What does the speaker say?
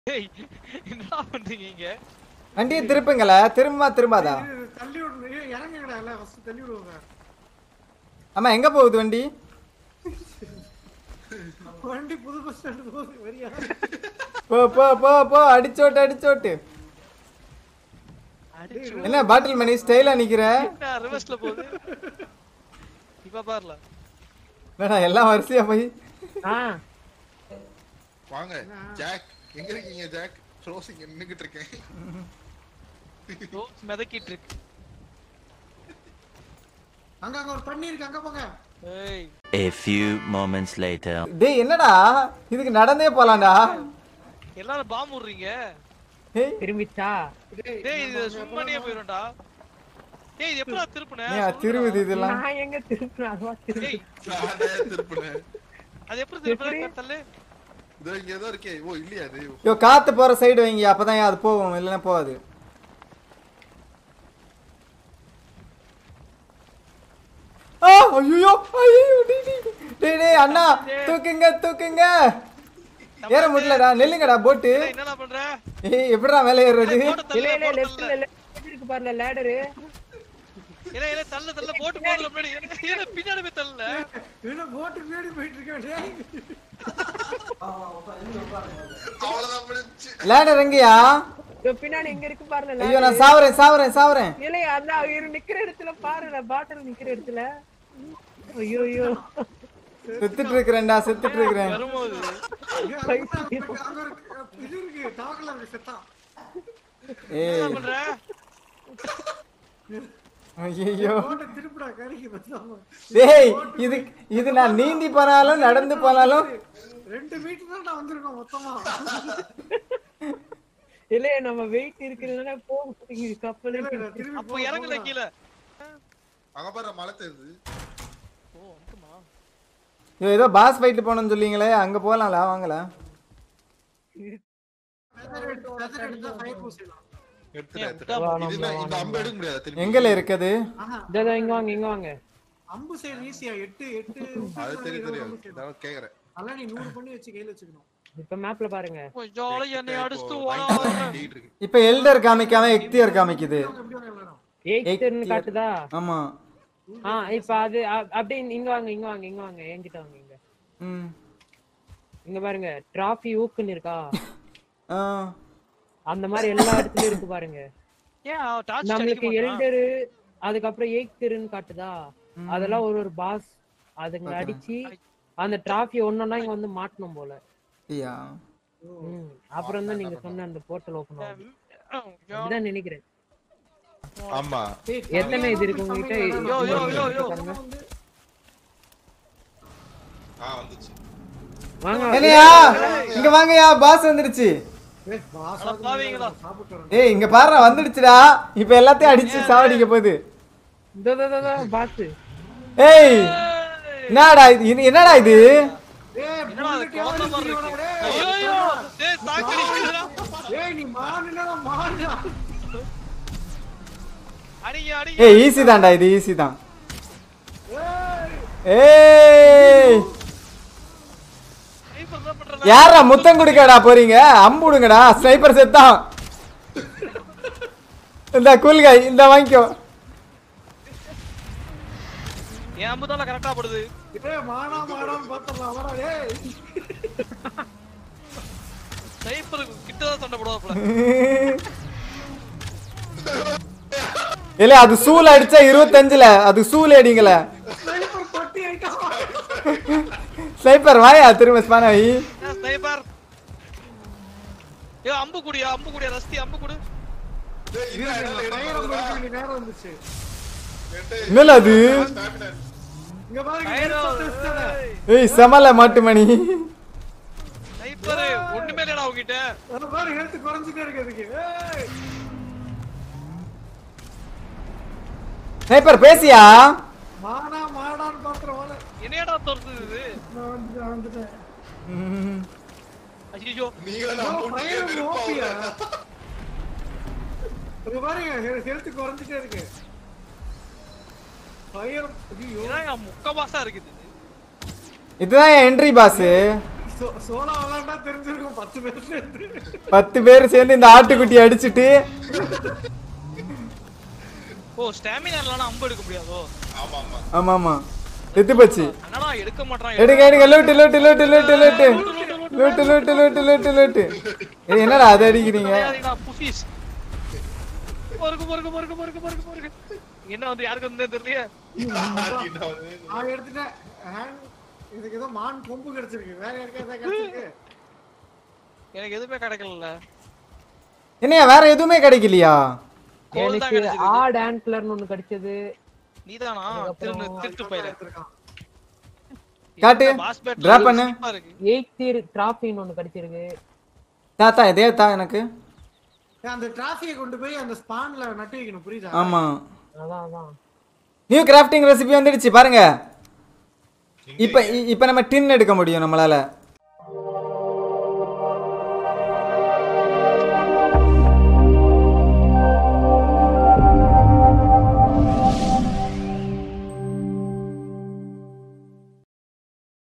ஏய் என்னடா பண்றீங்க இங்க வண்டியை திருப்புங்கள திரும்ப திரும்பாதா இது தள்ளி விடணும் ஏய், இறங்குங்கடா எல்லாம் ஃபர்ஸ்ட் தள்ளி விடுவாங்க ஆமா எங்க போகுது வண்டி வண்டி புது பஸ் ஸ்டாண்ட் போகுது வரியா போ போ போ போ அடிச்சோட்டு அடிச்சோட்டு அடிச்சு என்ன பாட்டில் மணி ஸ்டைலா நிக்கிற என்ன ரிவர்ஸ்ல போகுது இப்ப பாருல என்னடா எல்லாம் வரிசையா போய் ஆ வாங்க ஜாக் எங்க இருக்கீங்க ஜாக் ரோஸ் இங்க நின்னுகிட்டு இருக்கேன் ரோஸ் மிதக்கிட்டு இருக்கு அங்க அங்க ஒரு தண்ணி இருக்கு அங்க போங்க ஏய் A few moments later. டேய் என்னடா இதுக்கு நடந்தே போலாம்டா எல்லாரும் பாம்பு விடுறீங்க ஏய் திரும்பிச்சா டேய் இது சும்மனே போயிரும்டா டேய் இது எப்படா திருப்புன ஏன் திருவுது இதெல்லாம் நான் எங்க திருப்பினேன் அதுவா திருப்பி டேய் நானே திருப்பினேன் அது எப்படி திருப்புன தள்ளு இதோ இங்க ஏதோ இருக்கே ஓ இல்லையா அது யோ காத்து போற சைடு வைங்க அப்பதான் அது போகும் இல்லைன்னா போகாது ஆ ஐயோ ஐயோ டேய், டேய், டேய் டேய் அண்ணா தூக்குங்க தூக்குங்க ஏற முடியலடா நெல்லுங்கடா போட்டு டேய், என்னடா பண்ற ஏய் எப்படிடா மேலே ஏறுறது போட்டு இல்ல தள்ளு இல்ல போட்டு லெஃப்ட்ல தள்ளு லெஃப்ட் இருக்கு பாருல லேடரு இல்ல இல்ல தள்ளு தள்ளு போட்டு போடுற முன்னாடி ஏன்னா பின்னாடி போய் தள்ளல என்ன போட்டு பின்னாடி போயிட்டு இருக்கேன் டேய். அவ்வளவுதான் முடிஞ்சு லேடர் எங்கயா இதோ பின்னாடி எங்க இருக்கு பாருல ஐயோ நான் சாவறேன் சாவறேன் சாவறேன் இல்லையா அதான் இவரு நிக்கிற இடத்துல பாருல பாட்டில் நிக்கிற இடத்துல ஐயோ ஐயோ செத்துட்டு இருக்கிறேன்டா செத்துட்டு இருக்கிறேன் வரும்போது ஏய், அங்க ஒரு- அங்க ஒரு இது இருக்கு டாக்ல இருக்கு செத்தான் ஏய் என்ன பண்ற ஐயோ போட்டு திருப்பிடா கறிக்கு பத்தாம டேய் இது இது நான் நீந்தி போனாலும் நடந்து போனாலும் ரெண்டு மீட்டர் தான் நான் வந்திருக்கோம் மொத்தமா இல்லையா நம்ம வெயிட் இருக்கிறதுனால போக மாட்டேங்குது கப்பல் திரும்பி அப்போ இறங்கல கீழே அங்க பாரு மழை தெரியுது ஓ வந்துமா ஐயோ, ஏதோ பாஸ் ஃபைட் போகணும்னு சொல்லிங்களே அங்க போலாம்ல வாங்கல feather எடுத்து- feather எடுத்தா fire பூசிடலாம். எடுத்துட்டு ஏன், எடுத்துட்டு வா, இது என்ன, நம்ம இந்த அம்பு எடுக்க முடியாது திரும்பி எங்கல இருக்குது ஆஹா, இதோ இங்க வாங்க இங்க வாங்க அம்பு சைடு ஈஸியா எட்டு எட்டு அது தெரியும் இருபது தெரியும் அம்பு side. நான் கேக்குறேன் அதெல்லாம் நீ நூறு பண்ணி வச்சு கையில வச்சுக்கணும் இப்ப மேப்ல பாருங்க ஜாலி என்னை அடிச்சுட்டு இப்போ ஓட பயங்கரமா சுத்திட்டு இருக்கு. இப்ப எல்டர் காமிக்காம எக்தியர் காமிக்குது எப்படி வாங்க எல்லாரும் எயிட்னு காட்டுதா ஆமா ஆ இப்ப அது அ- அப்படியே இங்க வாங்க இங்க வாங்க இங்க வாங்க என்கிட்ட வாங்க இங்க ம் இங்க பாருங்க டிராஃபி ஊக்குன்னு இருக்கா ஆ அந்த மாதிரி எல்லா இடத்துலயும் இருக்கு பாருங்க ஏன் டார்ச் நம்மளுக்கு அடிக்க மாட்டான் எல்டரு அதுக்கப்புறம் எயிட்னு காட்டுதா அதெல்லாம் ஒரு ஒரு பாஸ் அதுங்க அடிச்சு அந்த டிராஃபி ஒன்னொன்னா இங்க வந்து மாட்டணும் போல ஐயா ம். அப்புறம் தான் நீங்க சொன்ன அந்த போர்ட்டல் ஓபன் ஆகும் அப்படிதான் நினைக்கிறேன் ஆமா எத்தனை இது இருக்கு உங்ககிட்ட யோ, யோ, யோ, யோ. பாருங்க. ஆ வந்துச்சு வாங்க என்னையா இங்க வாங்கயா பாஸ் வந்துடுச்சு ஏய், boss அட ஆகுது, பாவிங்களா. சாப்பிட்டு வரேன். ஏய் இங்க பாரு வந்துடுச்சுடா இப்ப எல்லாத்தையும் அடிச்சு சாவடிக்க போகுது இதோ, இதோ, இதோ, இதோ, பாத்து ஏய் என்னடா இது இது என்னடா இது ஏய், என்னடா அது bullet யாரு குழந்தை மாதிரி வச்சிருக்காடா, இருக்கு டேய்? ஐயோ டேய் சாக்கடிக்குதுடா ஏய், நீ மானுடா, மானு. அடிங்க அடிங்க ஏய் ஈஸி தான்டா இது ஈஸி தான் ஏய், ஏய் ஸ்னைப்பர் என்ன பண்றா யாரா முத்தம் கொடுக்கடா போறீங்க அம்பு விடுங்கடா ஸ்னைப்பர் செத்தான் இந்த கூல்காய் இந்த வாங்கிக்கோ என் அம்புதால கரெக்டா படுது ஏய், மானா, மானான்னு பார்த்துடலாம், வாடா, ஏய். ஸ்னைப்பர் கிட்ட தான் சண்டை போடுவாப்ல இல்ல அது சூல் அடிச்சா இருபத்தஞ்சுல அது சூல் அடிங்கள sniper பட்டி ஆயிட்டான். ஸ்னைப்பர் வாயா திரும்ப ஸ்பான வை ஏன் ஸ்னைப்பர் ஏ அம்பு குடியா அம்பு குடியா ரஸ்தி அம்பு குடு டேய், இது என்ன, இது fire என்ன அம்பு வருதா? இருக்கு, நேரம் வந்துச்சு. என்கிட்ட என்னல அது stamina. இங்க பாருங்க, ஐயோ, headshot அடிச்சிட்டானே. ஏய் செமல மாட்டு மணி ஸ்னைப்பர் ஒண்ணுமே இல்லடா உன்கிட்ட அங்க பாரு, health குறைஞ்சிட்டே இருக்கு அதுக்கு. ஏய், ஸ்னைப்பர் பேசியா மானா, மாடான்னு பார்த்துறோம், வாடா. என்னையடா துரத்துது இது நான் வந்து- நான் வந்துட்டேன். ம். ஐயோ நீங்களும் ஓ, நம்ம fire வீட்டுக்கே வெறுப்பா ஓபியா? வருது. இங்க பாருங்க, he- health குறைஞ்சிட்டே இருக்கு. Fire, ஐயோ, என்னங்க முக்க மாசா இருக்குது இது. இதுதான் என் என்ட்ரி பாஸ் சோ- சோலா விளையாண்டா தெரிஞ்சிருக்கும் பத்து பேர் சேர்ந்து பத்து பேர் சேர்ந்து இந்த ஆட்டுக்குட்டியை அடிச்சிட்டு ஓ ஸ்டாமினா இல்லனா அம்பு எடுக்க முடியாதோ ஆமா ஆமா ஆமா ஆமா செத்து போச்சு என்னடா எடுக்க மாட்டான் எடுங்க எடுங்க loot loot loot loot loot loot loot loot loot loot ஏய், என்னடா அது அடிக்கிறீங்க புஃபீஸ் பொறுக்கு பொறுக்கு பொறுக்கு பொறுக்கு பொறுக்கு பொறுக்கு என்ன வந்து யாருக்கு வந்து தெரியலையே என்ன வந்து நான் எடுத்துட்டேன் hand- இதுக்கு ஏதோ மான் கொம்பு கிடைச்சிருக்கு வேற யாருக்கா ஏதாவது கிடைச்சிருக்கு எனக்கு எதுவுமே கிடைக்கல என்னையா வேற எதுவுமே கிடைக்கலையா கோல் தான் எனக்கு கிடைச்சது ஆட் ஆண்ட்லர்னு ஒண்ணு கிடைச்சது நீதானா திரும்ப திருட்டு போயில எடுத்திருக்கான் காட்டு. Drop பண்ணு. இருக்கு எயிட் தீர் டிராஃபின்னு ஒண்ணு கிடைச்சிருக்கு தாத்தா இதே தா எனக்கு ஏய், அந்த டிராஃபியை கொண்டு போய் அந்த ஸ்பான்ல நட்டு வைக்கணும் புரியுதா ஆமா அதான் அதான் நியூ கிராஃப்டிங் ரெசிபி வந்துடுச்சு பாருங்க இப்ப இ- இப்ப நம்ம டின் எடுக்க முடியும் நம்மளால